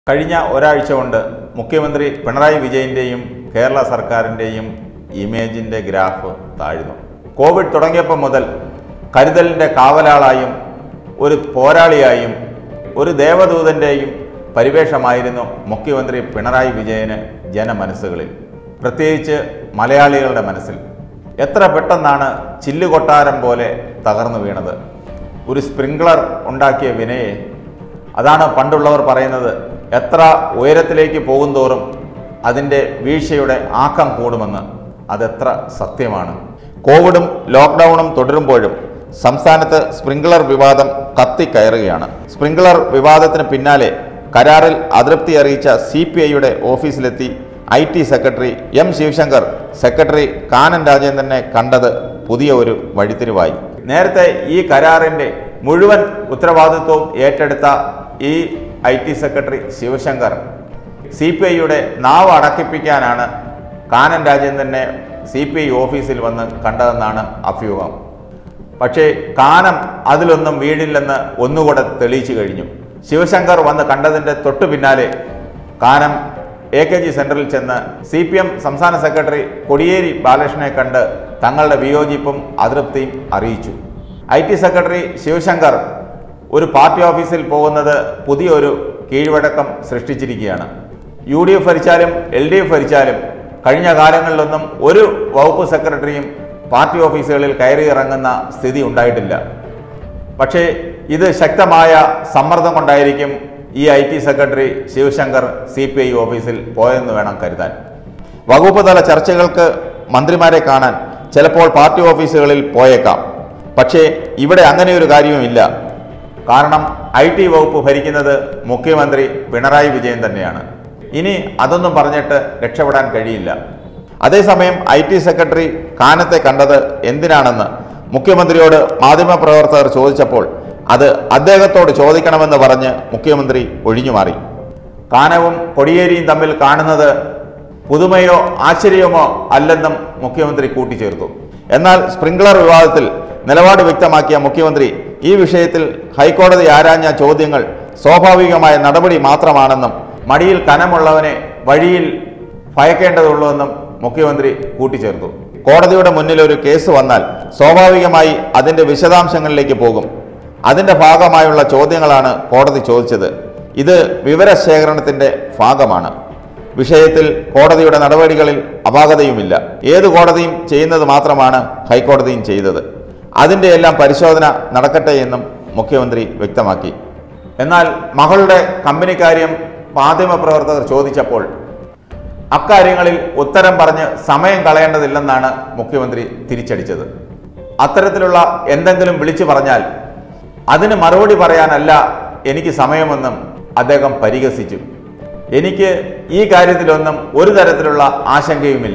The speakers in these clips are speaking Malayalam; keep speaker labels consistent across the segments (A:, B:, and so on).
A: കഴിഞ്ഞ ഒരാഴ്ച കൊണ്ട് മുഖ്യമന്ത്രി പിണറായി വിജയൻ്റെയും കേരള സർക്കാരിൻ്റെയും ഇമേജിൻ്റെ ഗ്രാഫ് താഴ്ന്നു കോവിഡ് തുടങ്ങിയപ്പോൾ മുതൽ കരുതലിൻ്റെ കാവലാളായും ഒരു പോരാളിയായും ഒരു ദേവദൂതൻ്റെയും പരിവേഷമായിരുന്നു മുഖ്യമന്ത്രി പിണറായി വിജയന് ജനമനസ്സുകളിൽ പ്രത്യേകിച്ച് മലയാളികളുടെ മനസ്സിൽ എത്ര പെട്ടെന്നാണ് ചില്ലുകൊട്ടാരം പോലെ തകർന്നു വീണത് ഒരു സ്പ്രിംഗ്ലർ ഉണ്ടാക്കിയ വിനയെ അതാണ് പണ്ടുള്ളവർ പറയുന്നത് എത്ര ഉയരത്തിലേക്ക് പോകുന്തോറും അതിൻ്റെ വീഴ്ചയുടെ ആക്കം കൂടുമെന്ന് അതെത്ര സത്യമാണ് കോവിഡും ലോക്ക്ഡൗണും തുടരുമ്പോഴും സംസ്ഥാനത്ത് സ്പ്രിംഗ്ലർ വിവാദം കത്തിക്കയറുകയാണ് സ്പ്രിംഗ്ലർ വിവാദത്തിന് പിന്നാലെ കരാറിൽ അതൃപ്തി അറിയിച്ച സി പി ഐയുടെ ഓഫീസിലെത്തി I T secretary M Sivasankar secretary Kanam രാജേന്ദ്രനെ കണ്ടത് പുതിയ ഒരു വഴിത്തിരിവായി നേരത്തെ ഈ കരാറിൻ്റെ മുഴുവൻ ഉത്തരവാദിത്വവും ഏറ്റെടുത്ത ഈ I T secretary Sivasankar C P ഐയുടെ നാവ് അടക്കിപ്പിക്കാനാണ് കാനൻ രാജേന്ദ്രനെ സി പി ഐ ഓഫീസിൽ വന്ന് കണ്ടതെന്നാണ് അഭ്യൂഹം പക്ഷേ കാനം അതിലൊന്നും വീടില്ലെന്ന് ഒന്നുകൂടെ തെളിയിച്ചു കഴിഞ്ഞു ശിവശങ്കർ വന്ന് കണ്ടതിൻ്റെ തൊട്ടു പിന്നാലെ കാനം എ കെ ജി സെൻറ്ററിൽ ചെന്ന് സി പി എം സംസ്ഥാന സെക്രട്ടറി കൊടിയേരി ബാലകൃഷ്ണനെ കണ്ട് തങ്ങളുടെ വിയോജിപ്പും അതൃപ്തിയും അറിയിച്ചു ഐ ടി സെക്രട്ടറി ശിവശങ്കർ ഒരു പാർട്ടി ഓഫീസിൽ പോകുന്നത് പുതിയൊരു കീഴ്വഴക്കം സൃഷ്ടിച്ചിരിക്കുകയാണ് യു ഡി എഫ് ഭരിച്ചാലും എൽ ഡി എഫ് ഭരിച്ചാലും കഴിഞ്ഞ കാലങ്ങളിലൊന്നും ഒരു വകുപ്പ് സെക്രട്ടറിയും പാർട്ടി ഓഫീസുകളിൽ കയറി ഇറങ്ങുന്ന സ്ഥിതി ഉണ്ടായിട്ടില്ല പക്ഷേ ഇത് ശക്തമായ സമ്മർദ്ദം കൊണ്ടായിരിക്കും ഈ I T secretary Sivasankar C P I ഓഫീസിൽ പോയെന്ന് വേണം കരുതാൻ വകുപ്പ് തല ചർച്ചകൾക്ക് മന്ത്രിമാരെ കാണാൻ ചിലപ്പോൾ പാർട്ടി ഓഫീസുകളിൽ പോയേക്കാം പക്ഷേ ഇവിടെ അങ്ങനെ ഒരു കാര്യവുമില്ല കാരണം ഐ ടി വകുപ്പ് ഭരിക്കുന്നത് മുഖ്യമന്ത്രി പിണറായി വിജയൻ തന്നെയാണ് ഇനി അതൊന്നും പറഞ്ഞിട്ട് രക്ഷപ്പെടാൻ കഴിയില്ല അതേസമയം ഐ ടി സെക്രട്ടറി കാനത്തെ കണ്ടത് എന്തിനാണെന്ന് മുഖ്യമന്ത്രിയോട് മാധ്യമപ്രവർത്തകർ ചോദിച്ചപ്പോൾ അത് അദ്ദേഹത്തോട് ചോദിക്കണമെന്ന് പറഞ്ഞ് മുഖ്യമന്ത്രി ഒഴിഞ്ഞുമാറി കാനവും കൊടിയേരിയും തമ്മിൽ കാണുന്നത് പുതുമയോ ആശ്ചര്യമോ അല്ലെന്നും മുഖ്യമന്ത്രി കൂട്ടിച്ചേർത്തു എന്നാൽ സ്പ്രിംഗ്ലർ വിവാദത്തിൽ നിലപാട് വ്യക്തമാക്കിയ മുഖ്യമന്ത്രി ഈ വിഷയത്തിൽ ഹൈക്കോടതി ആരാഞ്ഞ ചോദ്യങ്ങൾ സ്വാഭാവികമായ നടപടി മാത്രമാണെന്നും മടിയിൽ കനമുള്ളവനെ വഴിയിൽ ഭയക്കേണ്ടതുള്ളൂവെന്നും മുഖ്യമന്ത്രി കൂട്ടിച്ചേർത്തു കോടതിയുടെ മുന്നിൽ ഒരു കേസ് വന്നാൽ സ്വാഭാവികമായി അതിന്റെ വിശദാംശങ്ങളിലേക്ക് പോകും അതിന്റെ ഭാഗമായുള്ള ചോദ്യങ്ങളാണ് കോടതി ചോദിച്ചത് ഇത് വിവരശേഖരണത്തിന്റെ ഭാഗമാണ് വിഷയത്തിൽ കോടതിയുടെ നടപടികളിൽ അപാകതയുമില്ല ഏത് കോടതിയും ചെയ്യുന്നത് മാത്രമാണ് ഹൈക്കോടതിയും ചെയ്തത് അതിൻ്റെ എല്ലാം പരിശോധന നടക്കട്ടെ എന്നും മുഖ്യമന്ത്രി വ്യക്തമാക്കി എന്നാൽ മകളുടെ കമ്പനിക്കാര്യം മാധ്യമപ്രവർത്തകർ ചോദിച്ചപ്പോൾ അക്കാര്യങ്ങളിൽ ഉത്തരം പറഞ്ഞ് സമയം കളയേണ്ടതില്ലെന്നാണ് മുഖ്യമന്ത്രി തിരിച്ചടിച്ചത് അത്തരത്തിലുള്ള എന്തെങ്കിലും വിളിച്ചു പറഞ്ഞാൽ അതിന് മറുപടി പറയാനല്ല എനിക്ക് സമയമെന്നും അദ്ദേഹം പരിഹസിച്ചു എനിക്ക് ഈ കാര്യത്തിലൊന്നും ഒരു തരത്തിലുള്ള ആശങ്കയുമില്ല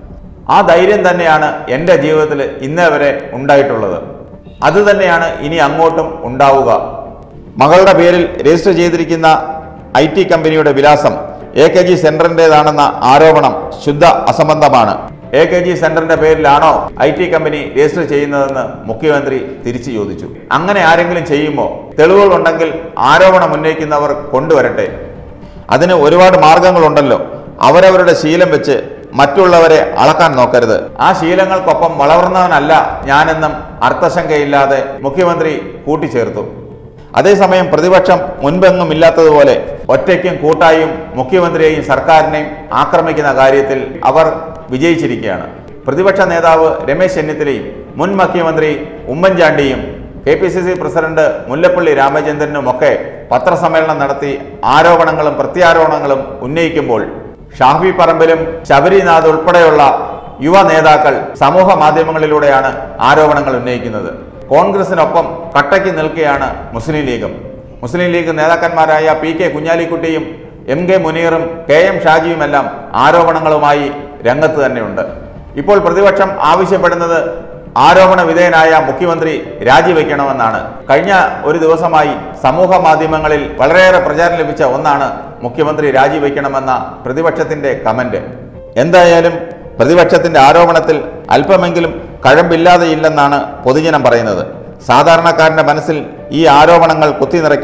A: ആ ധൈര്യം തന്നെയാണ് എൻ്റെ ജീവിതത്തിൽ ഇന്നേ വരെ ഉണ്ടായിട്ടുള്ളത് അത് തന്നെയാണ് ഇനി അങ്ങോട്ടും ഉണ്ടാവുക മകളുടെ പേരിൽ രജിസ്റ്റർ ചെയ്തിരിക്കുന്ന ഐ ടി കമ്പനിയുടെ വിലാസം എ കെ ജി സെന്ററിൻ്റെതാണെന്ന ആരോപണം ശുദ്ധ അസംബന്ധമാണ് എ കെ ജി സെന്ററിന്റെ പേരിലാണോ ഐ ടി കമ്പനി രജിസ്റ്റർ ചെയ്യുന്നതെന്ന് മുഖ്യമന്ത്രി തിരിച്ചു ചോദിച്ചു അങ്ങനെ ആരെങ്കിലും ചെയ്യുമ്പോൾ തെളിവുകളുണ്ടെങ്കിൽ ആരോപണം ഉന്നയിക്കുന്നവർ കൊണ്ടുവരട്ടെ അതിന് ഒരുപാട് മാർഗങ്ങളുണ്ടല്ലോ അവരവരുടെ ശീലം വെച്ച് മറ്റുള്ളവരെ അളക്കാൻ നോക്കരുത് ആ ശീലങ്ങൾക്കൊപ്പം വളർന്നവനല്ല ഞാനെന്നും അർത്ഥശങ്കയില്ലാതെ മുഖ്യമന്ത്രി കൂട്ടിച്ചേർത്തു അതേസമയം പ്രതിപക്ഷം മുൻപെങ്ങും ഇല്ലാത്തതുപോലെ ഒറ്റയ്ക്കും കൂട്ടായും മുഖ്യമന്ത്രിയെയും സർക്കാരിനെയും ആക്രമിക്കുന്ന കാര്യത്തിൽ അവർ വിജയിച്ചിരിക്കുകയാണ് പ്രതിപക്ഷ നേതാവ് രമേശ് ചെന്നിത്തലയും മുൻ മുഖ്യമന്ത്രി ഉമ്മൻചാണ്ടിയും K P C C president Mullappally രാമചന്ദ്രനുമൊക്കെ പത്രസമ്മേളനം നടത്തി ആരോപണങ്ങളും പ്രത്യാരോപണങ്ങളും ഉന്നയിക്കുമ്പോൾ ഷാഫി പറമ്പിലും ശബരിനാഥ് ഉൾപ്പെടെയുള്ള യുവ നേതാക്കൾ സമൂഹ മാധ്യമങ്ങളിലൂടെയാണ് ആരോപണങ്ങൾ ഉന്നയിക്കുന്നത് കോൺഗ്രസിനൊപ്പം കട്ടയ്ക്ക് നിൽക്കുകയാണ് മുസ്ലിം ലീഗും മുസ്ലിം ലീഗ് നേതാക്കന്മാരായ പി കെ കുഞ്ഞാലിക്കുട്ടിയും എം കെ മുനീറും കെ എം ഷാജിയുമെല്ലാം ആരോപണങ്ങളുമായി രംഗത്ത് തന്നെയുണ്ട് ഇപ്പോൾ പ്രതിപക്ഷം ആവശ്യപ്പെടുന്നത് ആരോപണ വിധേയനായ മുഖ്യമന്ത്രി രാജിവെക്കണമെന്നാണ് കഴിഞ്ഞ ഒരു ദിവസമായി സമൂഹ മാധ്യമങ്ങളിൽ വളരെയേറെ പ്രചാരം ലഭിച്ച ഒന്നാണ് മുഖ്യമന്ത്രി രാജിവെക്കണമെന്ന പ്രതിപക്ഷത്തിന്റെ കമന്റ് എന്തായാലും പ്രതിപക്ഷത്തിന്റെ ആരോപണത്തിൽ അല്പമെങ്കിലും കഴമ്പില്ലാതെയില്ലെന്നാണ് പൊതുജനം പറയുന്നത് സാധാരണക്കാരന്റെ മനസ്സിൽ ഈ ആരോപണങ്ങൾ കുത്തി നിറയ്ക്കാൻ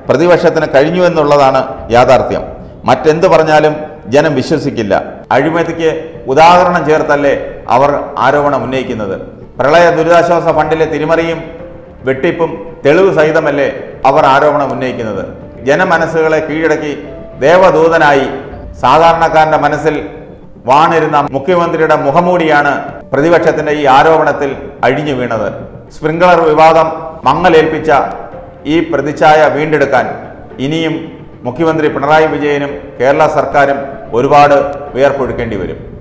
A: പ്രതിപക്ഷത്തിന് കഴിഞ്ഞു എന്നുള്ളതാണ് യാഥാർത്ഥ്യം മറ്റെന്ത് പറഞ്ഞാലും ജനം വിശ്വസിക്കില്ല അഴിമതിക്ക് ഉദാഹരണം ചേർത്തല്ലേ അവർ ആരോപണം ഉന്നയിക്കുന്നത് പ്രളയ ദുരിതാശ്വാസ ഫണ്ടിലെ തിരിമറിയും വെട്ടിപ്പും തെളിവ് സഹിതമല്ലേ അവർ ആരോപണം ഉന്നയിക്കുന്നത് ജനമനസ്സുകളെ കീഴടക്കി ദേവദൂതനായി സാധാരണക്കാരന്റെ മനസ്സിൽ വാണിരുന്ന മുഖ്യമന്ത്രിയുടെ മുഖമൂടിയാണ് പ്രതിപക്ഷത്തിന്റെ ഈ ആരോപണത്തിൽ അഴിഞ്ഞു വീണത് സ്പ്രിംഗ്ലർ വിവാദം മങ്ങലേൽപ്പിച്ച ഈ പ്രതിച്ഛായ വീണ്ടെടുക്കാൻ ഇനിയും മുഖ്യമന്ത്രി പിണറായി വിജയനും കേരള സർക്കാരും ഒരുപാട് വിയർപ്പൊഴുക്കേണ്ടി വരും